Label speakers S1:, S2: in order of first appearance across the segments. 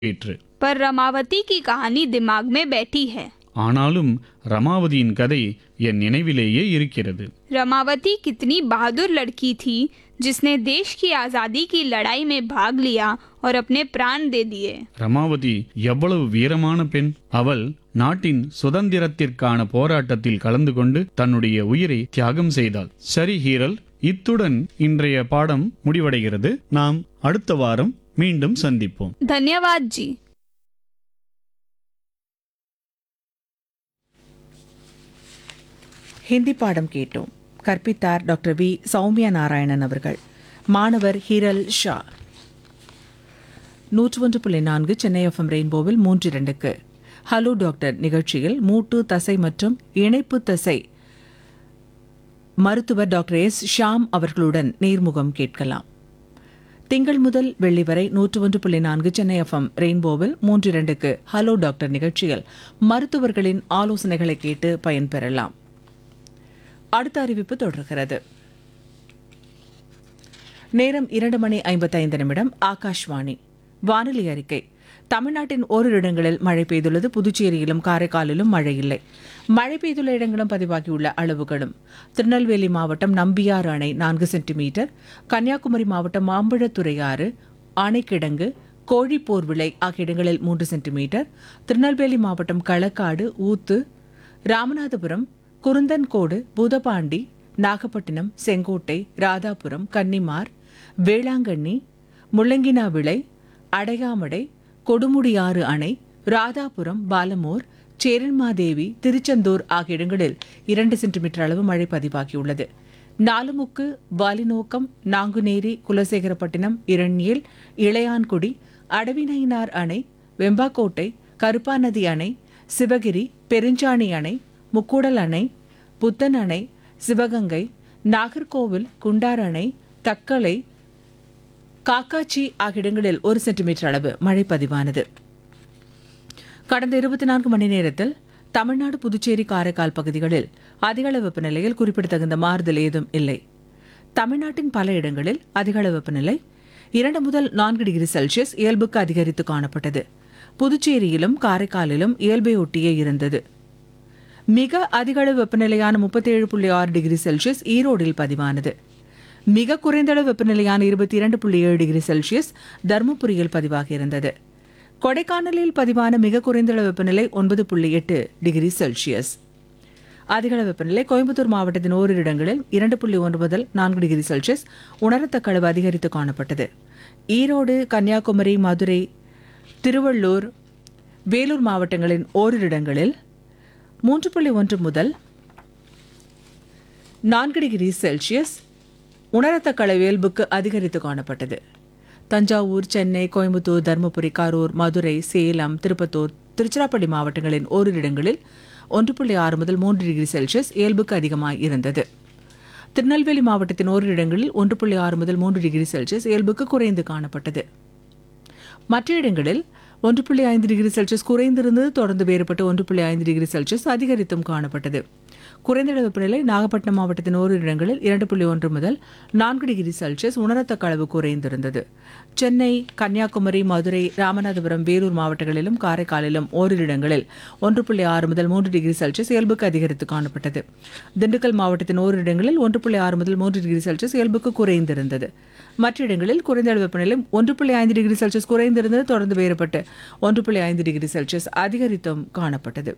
S1: ஏற்று
S2: पर रमावती की कहानी दिमाग में बैठी है
S1: ஆனாலும் ரமாவதியின் கதை என் நினைவிலேயே இருக்கிறது
S2: रमावती कितनी बहादुर लड़की थी जिसने देश की आज़ादी की लड़ाई में भाग लिया और अपने प्राण दे दिए
S1: ரமாவதி எவ்வளவு வீரமான பெண் அவள் நாட்டின் சுதந்திரத்திற்கான போராட்டத்தில் கலந்து கொண்டு தன்னுடைய உயிரை தியாகம் செய்தாள் சரி ஹீரல் இத்துடன் இன்றைய பாடம் முடிவடைகிறது நாம் அடுத்த வாரம் மீண்டும் சந்திப்போம்
S2: धन्यवाद जी
S3: ஹிந்தி பாடம் கேட்டோம் கற்பித்தார் டாக்டர் வி சௌமியா நாராயணன் அவர்கள் மாணவர் ஹிரல் ஷா நூற்று ஒன்று புள்ளி நான்கு சென்னை எஃப்எம் ரெயின்போவில் மூன்று இரண்டுக்கு ஹலோ டாக்டர் நிகழ்ச்சியில் மூட்டு தசை மற்றும் இணைப்பு தசை மருத்துவர் டாக்டர் எஸ் ஷாம் அவர்களுடன் நேர்முகம் கேட்கலாம் திங்கள் முதல் வெள்ளி வரை நூற்று ஒன்று புள்ளி நான்கு சென்னை எஃப்எம் ரெயின்போவில் மூன்று இரண்டுக்கு ஹலோ டாக்டர் நிகழ்ச்சியில் மருத்துவர்களின் ஆலோசனைகளை கேட்டு பயன்பெறலாம் அடுத்த அறிவிப்பு தொடர்கிறது நேரம் இரண்டு மணி ஐம்பத்தைந்து நிமிடம் ஆகாஷ்வாணி வானிலை அறிக்கை தமிழ்நாட்டின் ஓரிரு இடங்களில் மழை பெய்துள்ளது புதுச்சேரியிலும் காரைக்காலிலும் மழை இல்லை மழை பெய்துள்ள இடங்களும் பதிவாகியுள்ள அளவுகளும் திருநெல்வேலி மாவட்டம் நம்பியாறு அணை நான்கு சென்டிமீட்டர் கன்னியாகுமரி மாவட்டம் மாம்பழத்துறை ஆறு அணைக்கிடங்கு கோழிப்போர்விளை ஆகிய இடங்களில் மூன்று சென்டிமீட்டர் திருநெல்வேலி மாவட்டம் களக்காடு ஊத்து ராமநாதபுரம் குருந்தன்கோடு பூதபாண்டி நாகப்பட்டினம் செங்கோட்டை ராதாபுரம் கன்னிமார் வேளாங்கண்ணி முள்ளங்கினாவிளை அடையாமடை கொடுமுடியாறு அணை ராதாபுரம் பாலமோர் சேரன்மாதேவி திருச்செந்தூர் ஆகிய இடங்களில் இரண்டு சென்டிமீட்டர் அளவு மழை பதிவாகியுள்ளது நாலுமுக்கு வாலிநோக்கம் நாங்குநேரி குலசேகரப்பட்டினம் இரண்யேல் இளையான்குடி அடவிநயினார் அணை வெம்பாக்கோட்டை கருப்பாநதி அணை சிவகிரி பெருஞ்சாணி அணை முக்கூடல் அணை புத்தன் அணை சிவகங்கை நாகர்கோவில் குண்டார் அணை தக்கலை காக்காச்சி ஆகிய இடங்களில் ஒரு சென்டிமீட்டர் அளவு மழை பதிவானது கடந்த இருபத்தி நான்கு மணி நேரத்தில் தமிழ்நாடு புதுச்சேரி காரைக்கால் பகுதிகளில் அதிகளவு வெப்பநிலையில் குறிப்பிடத்தகுந்த மாறுதல் ஏதும் இல்லை தமிழ்நாட்டின் பல இடங்களில் அதிகளவு வெப்பநிலை இரண்டு முதல் நான்கு டிகிரி செல்சியஸ் இயல்புக்கு அதிகரித்து காணப்பட்டது புதுச்சேரியிலும் காரைக்காலிலும் இயல்பை ஒட்டியே இருந்தது மிக அதிகளவு வெப்பநிலையான முப்பத்தேழு புள்ளி ஆறு டிகிரி செல்சியஸ் ஈரோடில் பதிவானது மிக குறைந்தளவு வெப்பநிலையான இருபத்தி இரண்டு புள்ளி ஏழு டிகிரி செல்சியஸ் தருமபுரியில் பதிவாகியிருந்தது கொடைக்கானலில் பதிவான மிக குறைந்தளவு வெப்பநிலை ஒன்பது புள்ளி எட்டு டிகிரி செல்சியஸ் அதிகளவு வெப்பநிலை கோயம்புத்தூர் மாவட்டத்தின் ஓரிரு இடங்களில் இரண்டு புள்ளி ஒன்று முதல் நான்கு டிகிரி செல்சியஸ் உணரத்தக்க அளவு அதிகரித்து காணப்பட்டது ஈரோடு கன்னியாகுமரி மதுரை திருவள்ளூர் வேலூர் மாவட்டங்களின் ஓரிரு இடங்களில் மூன்று புள்ளி ஒன்று முதல் நான்கு டிகிரி செல்சியஸ் உணரத்தக்க அளவு இயல்புக்கு அதிகரித்து காணப்பட்டது தஞ்சாவூர் சென்னை கோயம்புத்தூர் தருமபுரி கரூர் மதுரை சேலம் திருப்பத்தூர் திருச்சிராப்பள்ளி மாவட்டங்களின் ஓரிரு இடங்களில் ஒன்று புள்ளி ஆறு முதல் மூன்று டிகிரி செல்சியஸ் இயல்புக்கு அதிகமாக இருந்தது திருநெல்வேலி மாவட்டத்தின் ஓரிரு இடங்களில் ஒன்று புள்ளி ஆறு முதல் மூன்று டிகிரி செல்சியஸ் இயல்புக்கு குறைந்து காணப்பட்டது மற்ற இடங்களில் ஒன்று புள்ளி ஐந்து டிகிரி செல்சியஸ் குறைந்திருந்தது தொடர்ந்து வேறுபட்டு ஒன்று புள்ளி ஐந்து டிகிரி செல்சியஸ் அதிகரித்தும் காணப்பட்டது குறைந்த அளவு வெப்பநிலை நாகப்பட்டினம் மாவட்டத்தின் ஓரிரு இடங்களில் இரண்டு புள்ளி ஒன்று முதல் நான்கு டிகிரி செல்சியஸ் உணரத்தக்க அளவு குறைந்திருந்தது சென்னை கன்னியாகுமரி மதுரை ராமநாதபுரம் வேலூர் மாவட்டங்களிலும் காரைக்காலிலும் ஓரிரு இடங்களில் ஒன்று புள்ளி ஆறு முதல் மூன்று டிகிரி செல்சியஸ் இயல்புக்கு அதிகரித்து காணப்பட்டது திண்டுக்கல் மாவட்டத்தின் ஓரிரு இடங்களில் ஒன்று புள்ளி ஆறு முதல் மூன்று டிகிரி செல்சியஸ் இயல்புக்கு குறைந்திருந்தது மற்ற இடங்களில் குறைந்த அளவு வெப்பநிலை ஒன்று புள்ளி ஐந்து டிகிரி செல்சியஸ் குறைந்திருந்தது தொடர்ந்து வேறுபட்டு ஒன்று புள்ளி ஐந்து டிகிரி செல்சியஸ் அதிகரித்தும் காணப்பட்டது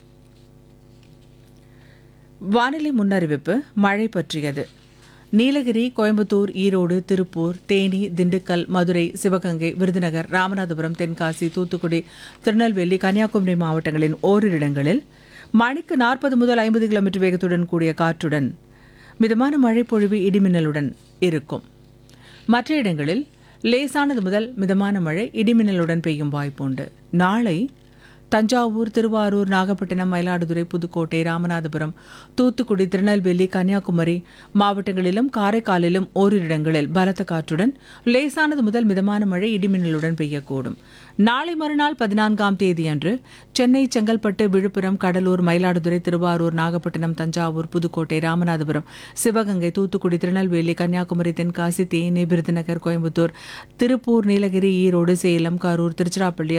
S3: வானிலை முன்னறிவிப்பு மழை பற்றியது நீலகிரி கோயம்புத்தூர் ஈரோடு திருப்பூர் தேனி திண்டுக்கல் மதுரை சிவகங்கை விருதுநகர் ராமநாதபுரம் தென்காசி தூத்துக்குடி திருநெல்வேலி கன்னியாகுமரி மாவட்டங்களின் ஓரிரு இடங்களில் மணிக்கு நாற்பது முதல் ஐம்பது கிலோமீட்டர் வேகத்துடன் கூடிய காற்றுடன் மிதமான மழை பொழிவு இடிமின்னலுடன் இருக்கும் மற்ற இடங்களில் லேசானது முதல் மிதமான மழை இடிமின்னலுடன் பெய்யும் வாய்ப்புண்டு நாளை தஞ்சாவூர் திருவாரூர் நாகப்பட்டினம் மயிலாடுதுறை புதுக்கோட்டை ராமநாதபுரம் தூத்துக்குடி திருநெல்வேலி கன்னியாகுமரி மாவட்டங்களிலும் காரைக்காலிலும் ஓரிரு இடங்களில் பலத்த காற்றுடன் லேசானது முதல் மிதமான மழை இடிமின்னலுடன் பெய்யக்கூடும் நாளை மறுநாள் பதினான்காம் தேதியன்று சென்னை செங்கல்பட்டு விழுப்புரம் கடலூர் மயிலாடுதுறை திருவாரூர் நாகப்பட்டினம் தஞ்சாவூர் புதுக்கோட்டை ராமநாதபுரம் சிவகங்கை தூத்துக்குடி திருநெல்வேலி கன்னியாகுமரி தென்காசி தேனி விருதுநகர் கோயம்புத்தூர் திருப்பூர் நீலகிரி ஈரோடு சேலம் கரூர் திருச்சிராப்பள்ளி